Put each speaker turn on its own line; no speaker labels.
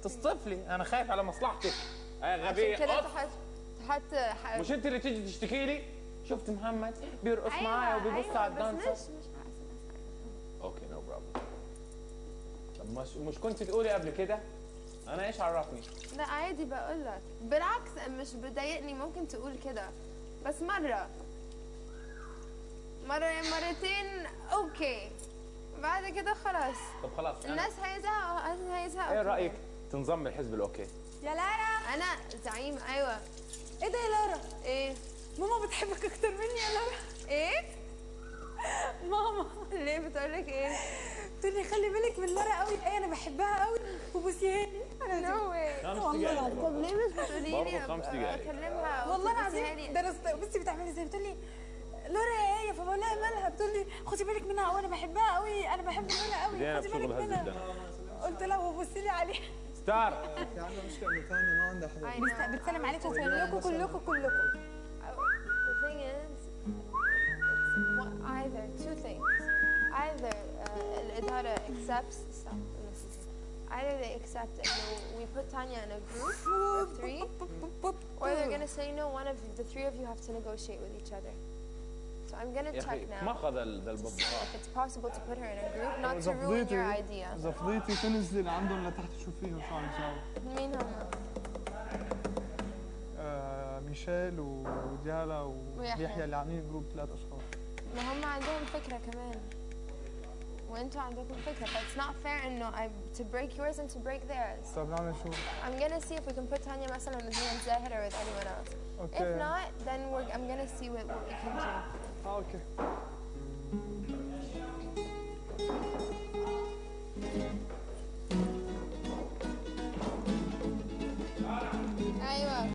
تصطفلي انا خايف على مصلحتك يا
عشان
غبية
كده
قط.
تحط تحط ح-
مش انت اللي تيجي تشتكي لي شفت محمد بيرقص معايا وبيبص
أيوة،
على
بس
الدانسر
مش مش حاسة.
اوكي نو بروبلم طب مش مش كنت تقولي قبل كده انا ايش عرفني
لا عادي بقول لك بالعكس مش بضايقني ممكن تقول كده بس مرة مرة مرتين اوكي بعد كده خلاص
طب خلاص أنا
الناس هيزهقوا هيزهقوا
ايه
كمان.
رايك تنضم الحزب الاوكي
يا لارا
انا زعيم ايوه
ايه ده يا لارا
ايه
ماما بتحبك اكتر مني يا لارا
ايه
ماما
ليه بتقولك ايه
بتقول لي خلي بالك من لارا قوي ايه انا بحبها قوي وبوسيها لي انا دي-
نو واي
خمس
والله
دقايق
العظيم.
طب ليه مش بتقولي لي
برضه خمس
أبقى
دقايق.
اكلمها
والله
وتبوسيها
العظيم
لي؟
ده انا است- بصي بتعملي ازاي بتقول لي لارا يا ايه فبقول لها مالها بتقول لي خدي بالك منها وانا بحبها قوي انا بحب لارا قوي
بدينا
خدي بالك
بشغل هز
منها
الدم
قلت لها وبصي لي عليها
ستار
في عندنا مشكله انه ثانيه ما عندها حدا
I know.
بت- بتسلم عليكم كلكم كلكم كلكم
The thing is, it's one, either two things. Either uh, الإدارة accepts stop, listen to me. Either they accept and they- we put Tanya in a group of three, or they're gonna say no. One of the three of you have to negotiate with each other. So I'm gonna
يا
check
اخي ما
now
خذ ال- ذا الببغاء
if it's possible to put her in a group, not to
اذا
ruin your
فضيتي
idea.
اذا فضيتي تنزلي لعندهم لتحت تشوفيهم شو عم يساووا
مين هم؟
آه ميشيل وديالا
ويحيى.
ويحيى اللي عاملين جروب ثلاث اشخاص
ما هم عندهم فكرة كمان. وانتوا عندكم فكرة. But it's not fair انه I to break yours and to break theirs.
طيب نعمل شو؟
I'm gonna see if we can put Tanya مثلا with me and Zahir or with anyone else.
اوكي
If not, then we're, I'm gonna see what, what we can do.
اه اوكي